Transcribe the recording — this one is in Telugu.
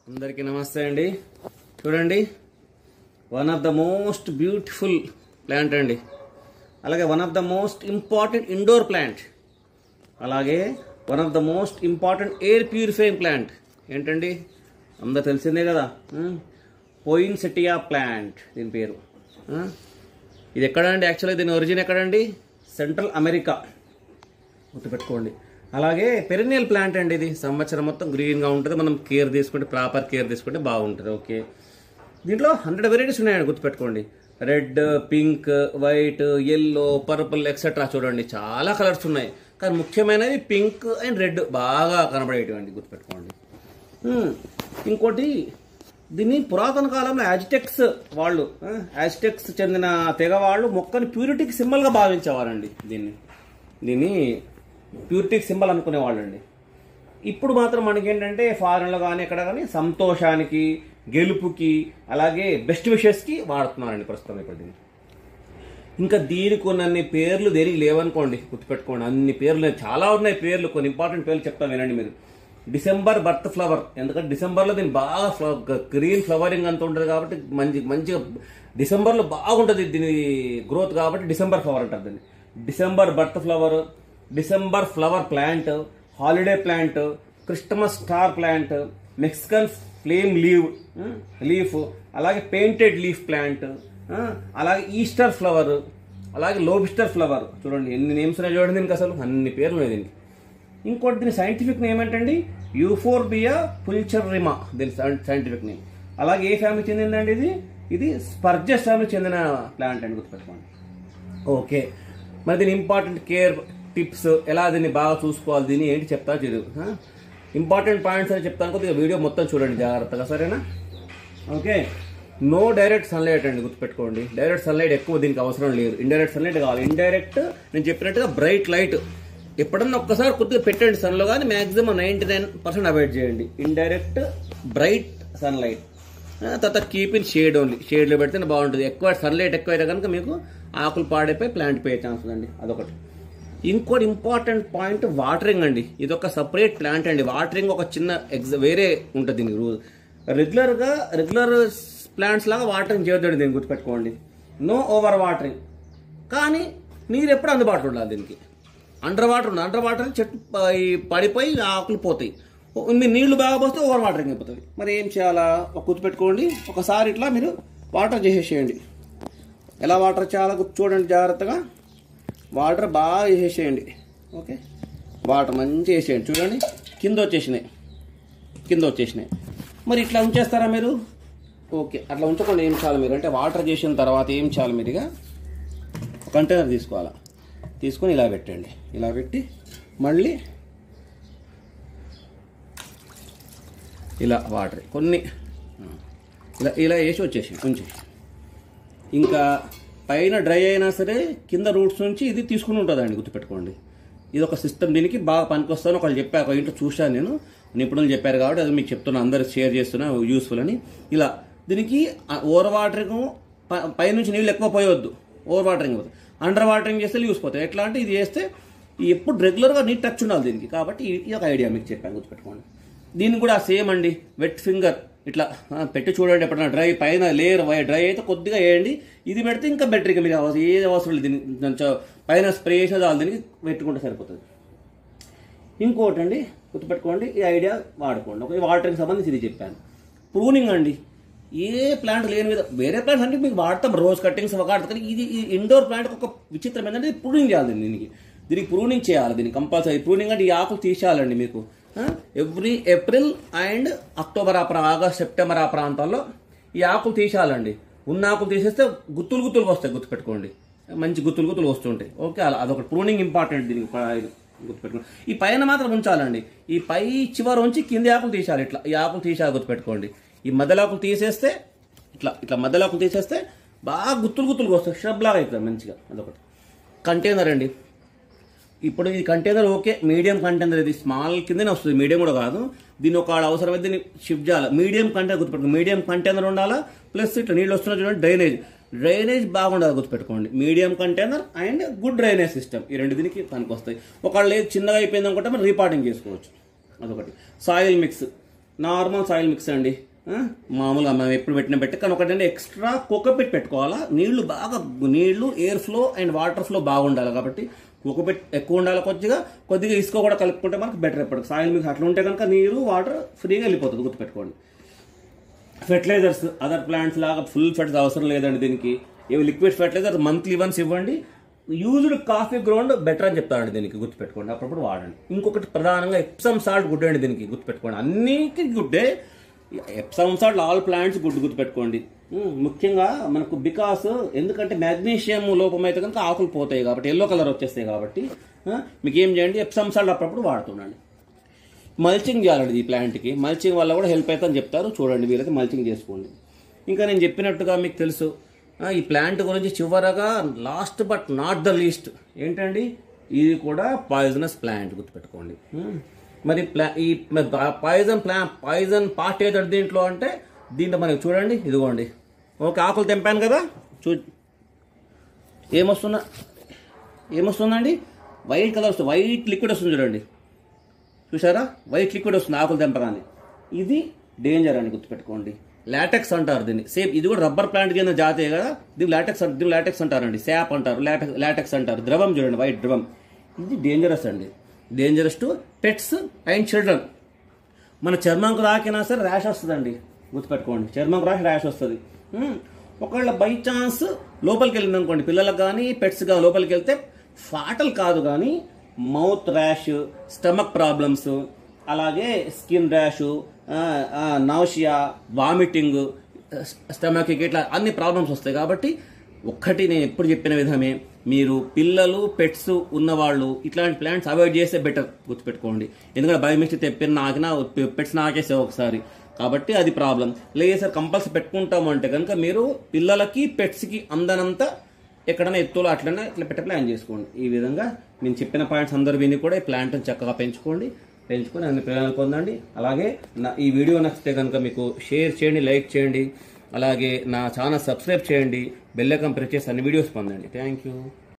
అందరికీ నమస్తే అండి చూడండి one of the most beautiful plant అండి అలాగే one of the most important indoor plant అలాగే one of the most important air purifying plant ఏంటండి అందరు తెలిసిందే కదా పోయిన్సెటియా ప్లాంట్ దీని పేరు ఆ? ఇది ఎక్కడండి యాక్చువల్గా దీని ఒరిజిన్ ఎక్కడండి సెంట్రల్ అమెరికా గుర్తుపెట్టుకోండి అలాగే పెరినియల్ ప్లాంట్ అండి ఇది సంవత్సరం మొత్తం గ్రీన్గా ఉంటుంది మనం కేర్ తీసుకుంటే ప్రాపర్ కేర్ తీసుకుంటే బాగుంటుంది ఓకే దీంట్లో హండ్రెడ్ వెరైటీస్ ఉన్నాయండి గుర్తుపెట్టుకోండి red pink white yellow purple etcetera చూడండి చాలా కలర్స్ ఉన్నాయి కానీ ముఖ్యమైనవి పింక్ అండ్ రెడ్ బాగా కనబడేటివండి గుర్తుపెట్టుకోండి హ్మ్. ఇంకోటి దీన్ని పురాతన కాలంలో యాజిటెక్స్ వాళ్ళు యాజిటెక్స్ చెందిన తెగ వాళ్ళు మొక్కని ప్యూరిటీకి సింబల్గా భావించేవారండి దీన్ని దీన్ని ప్యూరిటీకి సింబల్ అనుకునేవాళ్ళండి ఇప్పుడు మాత్రం మనకేంటంటే ఫారెన్లో కానీ ఎక్కడ కానీ సంతోషానికి గెలుపుకి అలాగే బెస్ట్ విషెస్కి వాడుతున్నారండి ప్రస్తుతం ఇప్పుడు దీన్ని ఇంకా దీనికి ఉన్నన్ని పేర్లు దేనికి లేవనుకోండి గుర్తుపెట్టుకోండి అన్ని పేర్లు ఉన్నాయి. చాలా ఉన్నాయి పేర్లు కొన్ని ఇంపార్టెంట్ పేర్లు చెప్తాను వినండి మీరు డిసెంబర్ బర్త్ ఫ్లవర్ ఎందుకంటే డిసెంబర్లో దీన్ని బాగా గ్రీన్ ఫ్లవరింగ్ అంత ఉంటుంది కాబట్టి మంచి మంచిగా డిసెంబర్లో బాగుంటుంది దీని గ్రోత్ కాబట్టి డిసెంబర్ ఫ్లవర్ అంటారు దీన్ని December birth flower December flower plant holiday plant Christmas star plant Mexican flame leave leaf అలాగే పెయింటెడ్ లీఫ్ ప్లాంట్ అలాగే ఈస్టర్ ఫ్లవర్ అలాగే లోబిస్టర్ ఫ్లవర్ చూడండి ఎన్ని నేమ్స్ ఉన్నాయి చూడండి దీనికి అసలు అన్ని పేర్లు ఉన్నాయి దీనికి ఇంకోటి దీని సైంటిఫిక్ నేమ్ ఏంటండి యూఫోర్బియా పుల్చర్రిమా దీని సైంటిఫిక్ నేమ్ అలాగే ఏ ఫ్యామిలీ చెందిందండి ఇది ఇది స్పర్జస్ ఫ్యామిలీ చెందిన ప్లాంట్ అండి గుర్తుపెట్టుకోండి ఓకే మరి దీని ఇంపార్టెంట్ కేర్ టిప్స్ ఎలా దీన్ని బాగా చూసుకోవాలి దీన్ని ఏంటి చెప్తా చదువు ఇంపార్టెంట్ పాయింట్స్ అని చెప్తాను కొద్దిగా వీడియో మొత్తం చూడండి జాగ్రత్తగా సరేనా ఓకే నో డైరెక్ట్ సన్లైట్ అండి గుర్తుపెట్టుకోండి డైరెక్ట్ సన్లైట్ ఎక్కువ దీనికి అవసరం లేదు ఇండైరెక్ట్ సన్లైట్ కావాలి ఇండైరెక్ట్ నేను చెప్పినట్టుగా బ్రైట్ లైట్ ఎప్పుడన్నా ఒక్కసారి కొద్దిగా పెట్టండి సన్లో కానీ maximum ninety nine percent avoid చేయండి ఇండైరెక్ట్ బ్రైట్ సన్లైట్ తర్వాత కీప్ ఇన్ షేడ్ ఓన్లీ షేడ్లో పెడితేనే బాగుంటుంది ఎక్కువ సన్లైట్ ఎక్కువ అయితే కనుక మీకు ఆకులు పాడైపోయి ప్లాంట్ పోయే ఛాన్స్ ఉందండి అదొకటి ఇంకోటి ఇంపార్టెంట్ పాయింట్ వాటరింగ్ అండి ఇది ఒక సపరేట్ ప్లాంట్ అండి వాటరింగ్ ఒక చిన్న ఎగ్జ వేరే ఉంటుంది దీనికి రూల్ రెగ్యులర్గా రెగ్యులర్ ప్లాంట్స్ లాగా వాటరింగ్ చేయొద్దండి దీన్ని గుర్తుపెట్టుకోండి నో ఓవర్ వాటరింగ్ కానీ నీరు ఎప్పుడు అందుబాటులో ఉండాలి దీనికి అండర్ వాటర్ ఉంది అండర్ వాటర్ చెట్టు ప- ఈ పడిపోయి ఆకులు పోతాయి ఓ- మీరు నీళ్లు బాగా పోస్తే ఓవర్ వాటరింగ్ అయిపోతుంది మరి ఏం చేయాలా ఒక గుర్తుపెట్టుకోండి ఒకసారి ఇట్లా మీరు వాటర్ చేసేసేయండి ఎలా వాటర్ చేయాలో గుర్తు చూడండి జాగ్రత్తగా వాటర్ బాగా వేసేసేయండి ఓకే వాటర్ మంచిగా వేసేయండి చూడండి కింద వచ్చేసినాయి కింద వచ్చేసినాయి మరి ఇట్లా ఉంచేస్తారా మీరు ఓకే అట్లా ఉంచకుండా ఏం చేయాలి మీరు అంటే వాటర్ చేసిన తర్వాత ఏం చేయాలి మీరు ఇక కంటైనర్ తీసుకోవాలా తీసుకొని ఇలా పెట్టండి ఇలా పెట్టి మళ్ళీ ఇలా వాటర్ కొన్ని ఆ, ఇలా ఇలా వేసి వచ్చేసి ఉంచేసి ఇంకా పైన డ్రై అయినా సరే కింద రూట్స్ నుంచి ఇది తీసుకుని ఉంటుందండి గుర్తుపెట్టుకోండి ఇది ఒక సిస్టమ్ దీనికి బాగా పనికొస్తాను ఒకళ్ళు చెప్పారు ఒక ఇంట్లో చూశాను నేను నిపుణులు చెప్పారు కాబట్టి అది మీకు చెప్తున్నా అందరు షేర్ చేస్తున్నా యూస్ఫుల్ అని ఇలా దీనికి ఓవర్ వాటరింగ్ ప- పైనుంచి నీళ్ళు ఎక్కువ పోయవద్దు ఓవర్ వాటరింగ్ పోతుంది అండర్ వాటరింగ్ చేస్తే యూస్ పోతాయి ఎట్లా అంటే ఇది చేస్తే ఈ ఎప్పుడు రెగ్యులర్గా నీట్ టచ్ ఉండాలి దీనికి కాబట్టి ఈ- ఇది ఒక ఐడియా మీకు చెప్పాను గుర్తుపెట్టుకోండి దీనికి కూడా సేమ్ అండి వెట్ ఫింగర్ ఇట్లా ఆ, పెట్టి చూడండి ఎప్పుడన్నా డ్రై పైన లేయర్ డ్రై అయితే కొద్దిగా వేయండి ఇది పెడితే ఇంకా బెటర్ ఇక మీరు అవసరం ఏది అవసరం లేదు దీనికి కొంచెం పైన స్ప్రే చేసే చాలు దీనికి పెట్టుకుంటే సరిపోతుంది ఇంకోటి అండి గుర్తుపెట్టుకోండి ఈ ఐడియా వాడుకోండి ఒక వాటరింగ్ సంబంధించి ఇది చెప్పాను ప్రూనింగ్ అండి ఏ ప్లాంట్ లేని మీద వేరే ప్లాంట్స్ అంటే మీకు వాడతాం రోజ్ కట్టింగ్స్ వాడతాం కానీ ఇది ఈ ఇండోర్ ప్లాంట్ ఒక విచిత్రం ఏంటంటే ప్రూనింగ్ చేయాలి దీనికి దీనికి ప్రూనింగ్ చేయాలి దీనికి కంపల్సరీ ప్రూనింగ్ అంటే ఈ ఆకులు తీసేయాలండి మీకు ఎవ్రీ ఏప్రిల్ అండ్ అక్టోబర్ ఆ ప్రా ఆగస్ట్ సెప్టెంబర్ ఆ ప్రాంతాల్లో ఈ ఆకులు తీసేయాలండి ఉన్న ఆకులు తీసేస్తే గుత్తులు గుత్తులుగా వస్తాయి గుర్తుపెట్టుకోండి మంచి గుత్తులు గుత్తులు వస్తుంటాయి ఓకే అలా అదొక ప్రూనింగ్ ఇంపార్టెంట్ దీనికి ప- ఇది గుర్తుపెట్టుకోండి ఈ పైన మాత్రం ఉంచాలండి ఈ పై చివరి ఉంచి కింది ఆకులు తీసేయాలి ఇట్లా ఈ ఆకులు తీసేయాలి గుర్తుపెట్టుకోండి ఈ మధ్యలో ఆకులు తీసేస్తే ఇట్లా ఇట్లా మధ్యలో ఆకులు తీసేస్తే బాగా గుత్తులు గుత్తులుగా వస్తాయి షబ్ లాగా అవుతుంది మంచిగా అదొకటి కంటైనర్ అండి ఇప్పుడు ఈ కంటైనర్ ఓకే మీడియం కంటైనర్ ఇది స్మాల్ కిందనే వస్తుంది మీడియం కూడా కాదు దీని ఒక అవసరమైతే దీన్ని షిఫ్ట్ చేయాలి మీడియం కంటైనర్ గుర్తుపెట్టుకోండి మీడియం కంటైనర్ ఉండాలా ప్లస్ ఇట్లా నీళ్ళు వస్తున్నా చూడండి డ్రైనేజ్ డ్రైనేజ్ బాగుండాలి గుర్తుపెట్టుకోండి medium container and good drainage system ఈ రెండు దీనికి పనికి వస్తాయి ఒకళ్ళు లేదు చిన్నగా అయిపోయింది అనుకుంటే మనం రీపార్టింగ్ చేసుకోవచ్చు అదొకటి soil mix normal soil mix అండి ఆ, మామూలుగా మనం ఎప్పుడు పెట్టిన పెట్టి కానీ ఒకటంటే ఎక్స్ట్రా కోకోపెట్ పెట్టుకోవాలా నీళ్లు బాగా నీళ్లు air flow and water flow బాగుండాలి కాబట్టి కోకోపెట్ ఎక్కువ ఉండాలి కొద్దిగా కొద్దిగా ఇసుక కూడా కలుపుకుంటే మనకు బెటర్ ఎప్పటికి సాయిల్ మిక్స్ అట్లా ఉంటే కనుక నీరు వాటర్ ఫ్రీగా వెళ్ళిపోతుంది గుర్తుపెట్టుకోండి ఫెర్టిలైజర్స్ అదర్ ప్లాంట్స్ లాగా ఫుల్ ఫెట్స్ అవసరం లేదండి దీనికి ఇవి లిక్విడ్ ఫెర్టిలైజర్ మంత్లీ వన్స్ ఇవ్వండి యూజ్డ్ కాఫీ గ్రౌండ్ బెటర్ అని చెప్తారండి దీనికి గుర్తుపెట్టుకోండి అప్పుడప్పుడు వాడండి ఇంకొకటి ప్రధానంగా ఎప్సమ్ సాల్ట్ గుడ్ అండి దీనికి గుర్తుపెట్టుకోండి అన్నికి గుడ్డే Epsom salt all plants good గుర్తుపెట్టుకోండి ఉమ్, ముఖ్యంగా మనకు బికాస్ ఎందుకంటే మ్యాగ్నీషియం లోపం అయితే కనుక ఆకులు పోతాయి కాబట్టి ఎల్లో కలర్ వచ్చేస్తాయి కాబట్టి ఆ, మీకు ఏం చేయండి ఎప్సమ్ సాల్ట్ అప్పుడప్పుడు వాడుతుండండి మల్చింగ్ చేయాలండి ఈ ప్లాంట్కి మల్చింగ్ వల్ల కూడా హెల్ప్ అవుతుందని చెప్తారు చూడండి వీలైతే మల్చింగ్ చేసుకోండి ఇంకా నేను చెప్పినట్టుగా మీకు తెలుసు ఆ, ఈ ప్లాంట్ గురించి చివరగా last but not the least ఏంటండి ఇది కూడా పాయిజనస్ ప్లాంట్ గుర్తుపెట్టుకోండి ఉమ్. మరి ప్లా ఈ పాయిజన్ ప్లా పాయిజన్ పార్ట్ ఏదంటే దీంట్లో అంటే దీంట్లో మనకి చూడండి ఇదిగోండి ఓకే ఆకులు తెంపాను కదా చూ ఏమొస్తున్నా ఏమొస్తుందండి వైట్ కలర్ వస్తుంది వైట్ లిక్విడ్ వస్తుంది చూడండి చూసారా వైట్ లిక్విడ్ వస్తుంది ఆకులు తెంపగానే ఇది డేంజర్ అని గుర్తుపెట్టుకోండి లాటెక్స్ అంటారు దీన్ని సేమ్ ఇది కూడా రబ్బర్ ప్లాంట్ కింద జాతే కదా దీన్ని లాటెక్స్ దీన్ని లాటెక్స్ అంటారండి శాప్ అంటారు లాటెక్స్ లాటెక్స్ అంటారు ద్రవం చూడండి వైట్ ద్రవం ఇది డేంజరస్ అండి dangerous to pets and children మన చర్మంకు రాకినా సరే ర్యాష్ వస్తుందండి గుర్తుపెట్టుకోండి చర్మంకు రాకి ర్యాష్ వస్తుంది మ్మ్. ఒకవేళ బై ఛాన్స్ లోపలికి వెళ్ళింది అనుకోండి పిల్లలకు కానీ పెట్స్ కానీ లోపలికి వెళ్తే ఫాటల్ కాదు కానీ మౌత్ ర్యాష్ స్టమక్ ప్రాబ్లమ్స్ అలాగే skin rash nausea vomiting stomach ఇట్లా అన్ని ప్రాబ్లమ్స్ వస్తాయి కాబట్టి ఒక్కటి నేను ఎప్పుడు చెప్పిన విధమే మీరు పిల్లలు పెట్స్ ఉన్నవాళ్ళు ఇట్లాంటి ప్లాంట్స్ అవాయిడ్ చేస్తే బెటర్ గుర్తుపెట్టుకోండి ఎందుకంటే బయోమిస్టేక్ తెప్పిన నాకినా పెట్స్ నాకేసే ఒకసారి కాబట్టి అది ప్రాబ్లం లేదు సార్ కంపల్సరీ పెట్టుకుంటాము అంటే కనుక మీరు పిల్లలకి పెట్స్కి అందనంత ఎక్కడైనా ఎత్తులో అట్లనే ఇట్లా పెట్టే ప్లాన్ చేసుకోండి ఈ విధంగా నేను చెప్పిన పాయింట్స్ అందరు విని కూడా ఈ ప్లాంట్ చక్కగా పెంచుకోండి పెంచుకొని అన్ని ప్రయోజనాలు పొందండి అలాగే నా ఈ వీడియో నచ్చితే కనుక మీకు షేర్ చేయండి లైక్ చేయండి అలాగే నా ఛానల్ సబ్స్క్రైబ్ చేయండి బెల్ ఐకాన్ ప్రెస్ చేసి అన్ని వీడియోస్ పొందండి థ్యాంక్ యూ